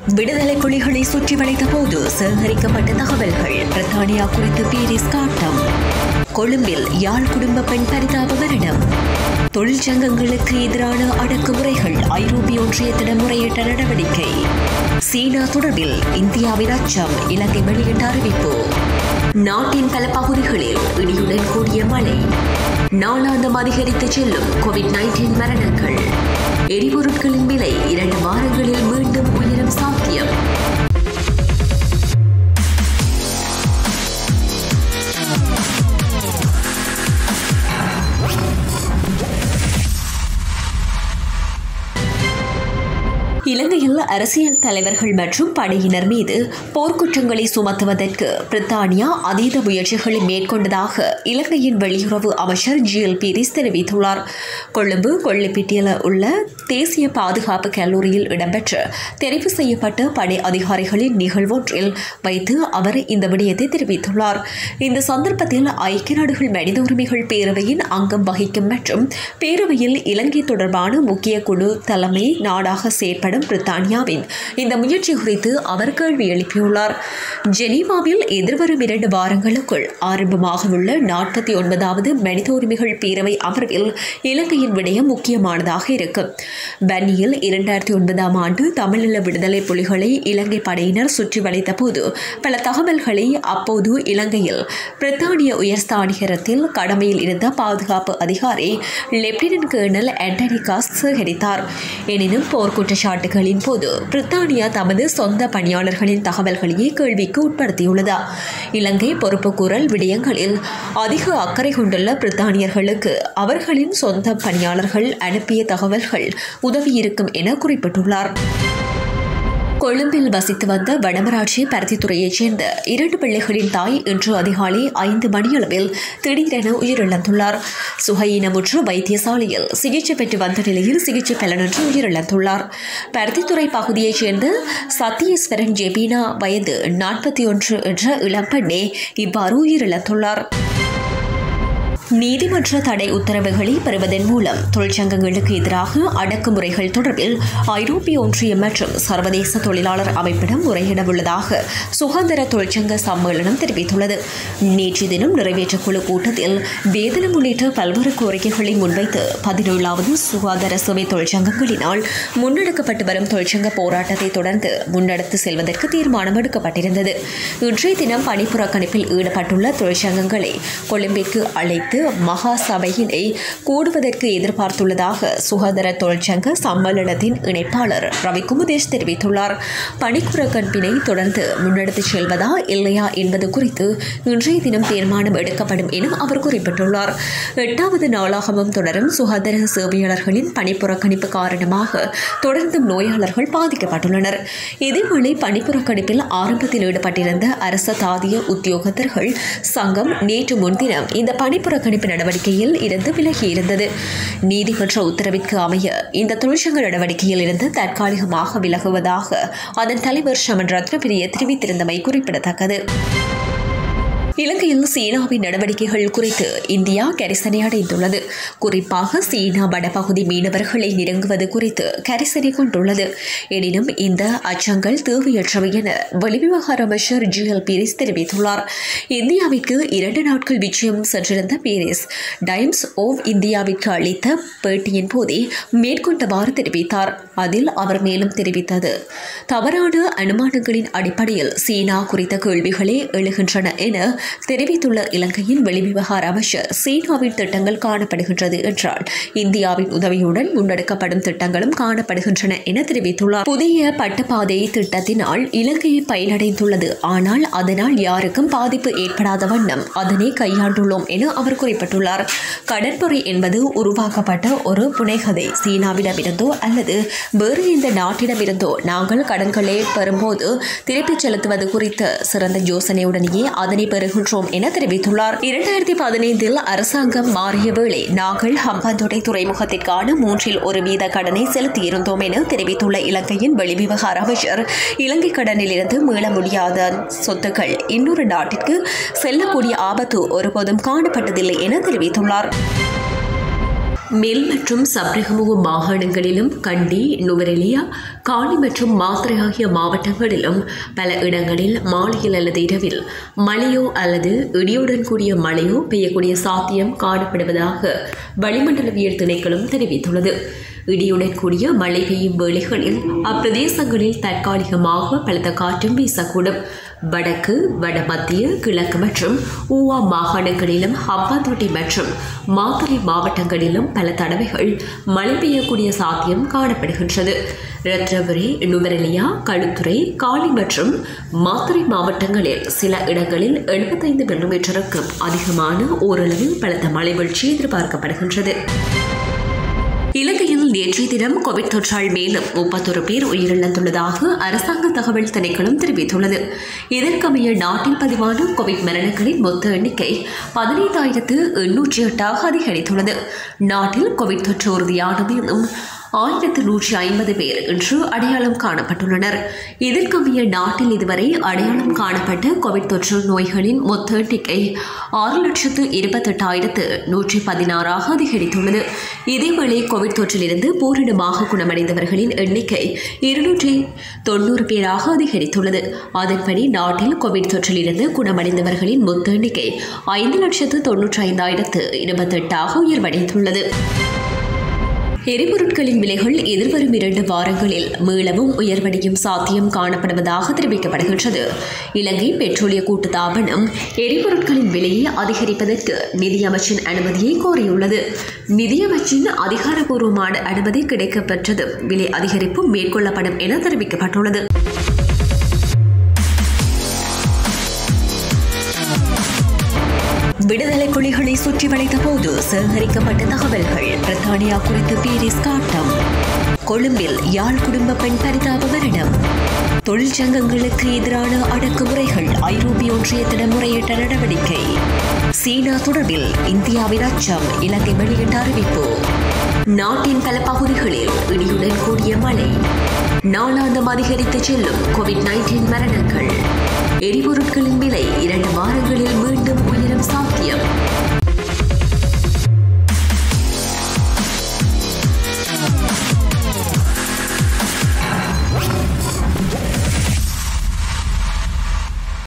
விடுதலை புலிகளை சுற்றி வளைத்த போது சேகரிக்கப்பட்ட தகவல்கள் பிரித்தானியா குறித்து பீரிஸ் காட்டம் கொழும்பில் யாழ் குடும்ப பெண் பரிதாப மரணம் தொழிற்சங்கங்களுக்கு எதிரான அடக்குமுறைகள் ஐரோப்பிய ஒன்றியத்திடம் முறையிட்ட நடவடிக்கை சீனா தொடர்பில் இந்தியாவின் அச்சம் இலங்கை வெளியிட்ட அறிவிப்பு நாட்டின் பல பகுதிகளில் இடியுடன் கூடிய மழை நாளாந்தம் அதிகரித்து செல்லும் கோவிட் நைன்டீன் மரணங்கள் எரிபொருட்களின் விலை இரண்டு வாரங்களில் மீண்டும் உயரும் சாத்தியம் இலங்கையில் அரசியல் தலைவர்கள் மற்றும் படையினர் மீது போர்க்குற்றங்களை சுமத்துவதற்கு பிரித்தானியா அதீத முயற்சிகளை மேற்கொண்டதாக இலங்கையின் வெளியுறவு அமைச்சர் ஜிஎல் பீரிஸ் தெரிவித்துள்ளார் கொழும்பு கொள்ளிப்பிட்டியில் உள்ள தேசிய பாதுகாப்பு கல்லூரியில் இடம்பெற்ற தெரிவு செய்யப்பட்ட படை அதிகாரிகளின் நிகழ்வொன்றில் வைத்து அவர் இந்த விடயத்தை தெரிவித்துள்ளார் இந்த சந்தர்ப்பத்தில் ஐக்கிய நாடுகள் மனித உரிமைகள் பேரவையின் அங்கம் வகிக்கும் மற்றும் பேரவையில் இலங்கை தொடர்பான முக்கிய குழு தலைமை நாடாக செயற்படும் பிரித்தானியாவின் இந்த முயற்சி குறித்து அவர் கேள்வி எழுப்பியுள்ளார் ஜெனீவாவில் எதிர்வரும் இரண்டு வாரங்களுக்குள் ஆரம்பமாக உள்ள நாற்பத்தி ஒன்பதாவது மனித உரிமைகள் பேரவை அமர்வில் இலங்கையின் விடயம் முக்கியமானதாக இருக்கும் பன்னியில் இரண்டாயிரத்தி ஒன்பதாம் ஆண்டு தமிழீழ விடுதலை புலிகளை இலங்கை படையினர் சுற்றி வளைத்த போது பல தகவல்களை அப்போது இலங்கையில் பிரித்தானிய உயர்ஸ்தானிகரத்தில் கடமையில் இருந்த பாதுகாப்பு அதிகாரி லெப்டினன்ட் கேர்னல் ஆண்டனி காஸ் சேகரித்தார் எனினும் போர் குற்றச்சாட்டுகளின் போது பிரித்தானியா தமது சொந்த பணியாளர்களின் தகவல்களையே கேள்விக்கு உட்படுத்தியுள்ளதா இலங்கை பொறுப்புக்கூறல் விடயங்களில் அதிக அக்கறை கொண்டுள்ள பிரித்தானியர்களுக்கு அவர்களின் சொந்த பணியாளர்கள் அனுப்பிய தகவல்கள் உதவியிருக்கும் என குறிப்பிட்டுள்ளார் கொழும்பில் வசித்து வந்த வடமராட்சி பருத்தித்துறையைச் சேர்ந்த இரண்டு பிள்ளைகளின் தாய் இன்று அதிகாலை ஐந்து மணியளவில் திடீரென உயிரிழந்துள்ளார் சுகையினமுற்று வைத்தியசாலையில் சிகிச்சை பெற்று வந்த நிலையில் சிகிச்சை பலனின்றி உயிரிழந்துள்ளார் பருத்தித்துறை பகுதியைச் சேர்ந்த சத்யேஸ்வரன் ஜெபீனா வயது நாற்பத்தி ஒன்று என்ற இளம்பெண்ணே இவ்வாறு உயிரிழந்துள்ளார் நீதிமன்ற தடை உத்தரவுகளை பெறுவதன் மூலம் தொழிற்சங்கங்களுக்கு எதிராக அடக்குமுறைகள் தொடர்பில் ஐரோப்பிய ஒன்றியம் மற்றும் சர்வதேச தொழிலாளர் அமைப்பிடம் முறையிடவுள்ளதாக சுகாதார தொழிற்சங்க சம்மேளனம் தெரிவித்துள்ளது நேற்று தினம் நிறைவேற்ற குழு கூட்டத்தில் வேதனம் உள்ளிட்ட பல்வேறு கோரிக்கைகளை முன்வைத்து பதினேழாவது சுகாதார சேவை தொழிற்சங்கங்களினால் முன்னெடுக்கப்பட்டு வரும் தொழிற்சங்க போராட்டத்தை தொடர்ந்து முன்னெடுத்து செல்வதற்கு தீர்மானம் எடுக்கப்பட்டிருந்தது இன்றைய தினம் பணிப்புறக்கணிப்பில் ஈடுபட்டுள்ள தொழிற்சங்கங்களை கொழும்பிற்கு அழைத்து மகா சபையினை கூடுவதற்கு எதிர்பார்த்துள்ளதாக சுகாதார தொழிற்சங்க சம்மேளனத்தின் இணைப்பாளர் ரவி குமுதேஷ் தெரிவித்துள்ளார் பணிப்புறக்கணிப்பினை தொடர்ந்து முன்னெடுத்துச் செல்வதா இல்லையா என்பது குறித்து இன்றைய தினம் தீர்மானம் எடுக்கப்படும் என அவர் குறிப்பிட்டுள்ளார் எட்டாவது நாளாகவும் தொடரும் சுகாதார சேவையாளர்களின் பணிப்புறக்கணிப்பு காரணமாக தொடர்ந்தும் நோயாளர்கள் பாதிக்கப்பட்டுள்ளனர் இதேவேளை பணிப்புறக்கணிப்பில் ஆரம்பத்தில் ஈடுபட்டிருந்த அரச தாதிய உத்தியோகத்தர்கள் சங்கம் நேற்று முன்தினம் இந்த பணிப்புறக்கணிப்பு நடவடிக்கையில் இருந்து விலகியிருந்தது நீதிமன்ற உத்தரவிற்கு அமைய இந்த தொழிற்சங்க நடவடிக்கையில் இருந்து தற்காலிகமாக விலகுவதாக அதன் தலைவர் ஷமன் ரத்னபிரிய தெரிவித்திருந்தமை குறிப்பிடத்தக்கது இலங்கையில் சீனாவின் நடவடிக்கைகள் குறித்து இந்தியா கரிசனை அடைந்துள்ளது குறிப்பாக சீனா வடபகுதி மீனவர்களை நெருங்குவது குறித்து கரிசனை கொண்டுள்ளது எனினும் இந்த அச்சங்கள் தேவையற்றவை என வெளிவிவகார அமைச்சர் ஜி எல் பீரிஸ் தெரிவித்துள்ளார் இந்தியாவிற்கு இரண்டு நாட்கள் விஜயம் சென்றிருந்த பீரிஸ் டைம்ஸ் ஆஃப் இந்தியாவிற்கு அளித்த பேட்டியின் போதே மேற்கொண்டவாறு தெரிவித்தார் அதில் அவர் மேலும் தெரிவித்தது தவறான அனுமானங்களின் அடிப்படையில் சீனா குறித்த கேள்விகளே எழுகின்றன என தெரிவித்துள்ள இலங்கையின் வெளிவிவகார அமைச்சர் சீனாவின் திட்டங்கள் காணப்படுகின்றது என்றால் இந்தியாவின் உதவியுடன் முன்னெடுக்கப்படும் திட்டங்களும் காணப்படுகின்றன என தெரிவித்துள்ளார் புதிய பட்டுப்பாதை திட்டத்தினால் இலங்கை பயனடைந்துள்ளது ஆனால் அதனால் யாருக்கும் பாதிப்பு ஏற்படாத வண்ணம் அதனை கையாண்டுள்ளோம் என அவர் குறிப்பிட்டுள்ளார் கடற்படை என்பது உருவாக்கப்பட்ட ஒரு புனைகதை சீனாவிடமிருந்தோ அல்லது வேறு எந்த நாட்டிடமிருந்தோ நாங்கள் கடன்களை பெறும்போது திருப்பிச் செலுத்துவது குறித்த சிறந்த யோசனையுடனேயே அதனை பெறுகின்றோம் என தெரிவித்துள்ளார் இரண்டாயிரத்தி பதினைந்தில் அரசாங்கம் மாறிய வேளை நாங்கள் ஹம்பாந்தோட்டை துறைமுகத்திற்கான மூன்றில் ஒரு வீத கடனை செலுத்தியிருந்தோம் என தெரிவித்துள்ள இலங்கையின் வெளிவிவகார அமைச்சர் இலங்கை கடனில் இருந்து மீள முடியாத சொத்துக்கள் இன்னொரு நாட்டிற்கு செல்லக்கூடிய ஆபத்து ஒருபோதும் காணப்பட்டதில்லை என தெரிவித்துள்ளார் மெல் மற்றும் சப்ரகமுக மாகாணங்களிலும் கண்டி நுவரெலியா காலி மற்றும் மாத்திரை ஆகிய மாவட்டங்களிலும் பல இடங்களில் மாலையில் அல்லது இரவில் மழையோ அல்லது இடியுடன் கூடிய மழையோ பெய்யக்கூடிய சாத்தியம் காணப்படுவதாக வளிமண்டலவியல் திணைக்களம் தெரிவித்துள்ளது இடியுடன் கூடிய மழை பெய்யும் வேளைகளில் அப்பிரதேசங்களில் தற்காலிகமாக பலத்த காற்றும் வீசக்கூடும் வடக்கு வடமத்திய கிழக்கு மற்றும் ஊவா மாகாணங்களிலும் ஹம்பாந்தோட்டை மற்றும் மாத்தறை மாவட்டங்களிலும் பல தடவைகள் மழை பெய்யக்கூடிய சாத்தியம் காணப்படுகின்றது ரத்னபுரி நுவரெலியா களுத்துறை காலி மற்றும் மாத்தறை மாவட்டங்களில் சில இடங்களில் எழுபத்தைந்து மில்லிமீட்டருக்கும் அதிகமான ஓரளவில் பலத்த மழை வீழ்ச்சி எதிர்பார்க்கப்படுகின்றது இலங்கையில் நேற்றைய தினம் கோவிட் தொற்றால் மேலும் முப்பத்தொரு பேர் உயிரிழந்துள்ளதாக அரசாங்க தகவல் திணைக்களம் தெரிவித்துள்ளது இதற்கமைய நாட்டில் பதிவான கோவிட் மரணங்களின் மொத்த எண்ணிக்கை பதினைந்தாயிரத்து எண்ணூற்றி எட்டாக அதிகரித்துள்ளது நாட்டில் கோவிட் தொற்று உறுதியான மேலும் ஆயிரத்து நூற்றி ஐம்பது பேர் இன்று அடையாளம் காணப்பட்டுள்ளனர் இதற்கமைய நாட்டில் இதுவரை அடையாளம் காணப்பட்ட கோவிட் தொற்று நோய்களின் மொத்த எண்ணிக்கை ஆறு லட்சத்து இருபத்தெட்டாயிரத்து நூற்றி பதினாறாக அதிகரித்துள்ளது இதேவேளை கோவிட் தொற்றிலிருந்து பூரணமாக குணமடைந்தவர்களின் எண்ணிக்கை இருநூற்றி தொண்ணூறு பேராக அதிகரித்துள்ளது அதன்படி நாட்டில் கோவிட் தொற்றிலிருந்து குணமடைந்தவர்களின் மொத்த எண்ணிக்கை ஐந்து லட்சத்து தொன்னூற்றி ஐந்தாயிரத்து இருபத்தெட்டாக உயர்வடைந்துள்ளது எரிபொருட்களின் விலைகள் எதிர்வரும் இரண்டு வாரங்களில் மீளவும் உயர்வடையும் சாத்தியம் காணப்படுவதாக தெரிவிக்கப்படுகின்றது இலங்கை பெட்ரோலிய கூட்டுத்தாபனம் எரிபொருட்களின் விலையை அதிகரிப்பதற்கு நிதியமைச்சின் அனுமதியை கோரியுள்ளது நிதியமைச்சின் அதிகாரப்பூர்வமான அனுமதி கிடைக்கப்பெற்றதும் விலை அதிகரிப்பும் மேற்கொள்ளப்படும் என தெரிவிக்கப்பட்டுள்ளது விடுதலை புலிகளை சுற்றி வளைத்த போது சேகரிக்கப்பட்ட தகவல்கள் பிரித்தானியா குறித்து பீரிஸ் காட்டம் கொழும்பில் யாழ் குடும்ப பெண் பரிதாப மரணம் தொழிற்சங்கங்களுக்கு எதிரான அடக்குமுறைகள் ஐரோப்பிய ஒன்றியத்திடம் முறையிட்ட நடவடிக்கை சீனா தொடர்பில் இந்தியாவின் அச்சம் இலங்கை வெளியிட்ட அறிவிப்பு நாட்டின் பல பகுதிகளில் இடியுடன் கூடிய மழை நாளாந்தம் அதிகரித்து செல்லும் கோவிட் நைன்டீன் மரணங்கள் எரிபொருட்களின் விலை இரண்டு வாரங்களில் மீண்டும் உயரும் சாத்தியம்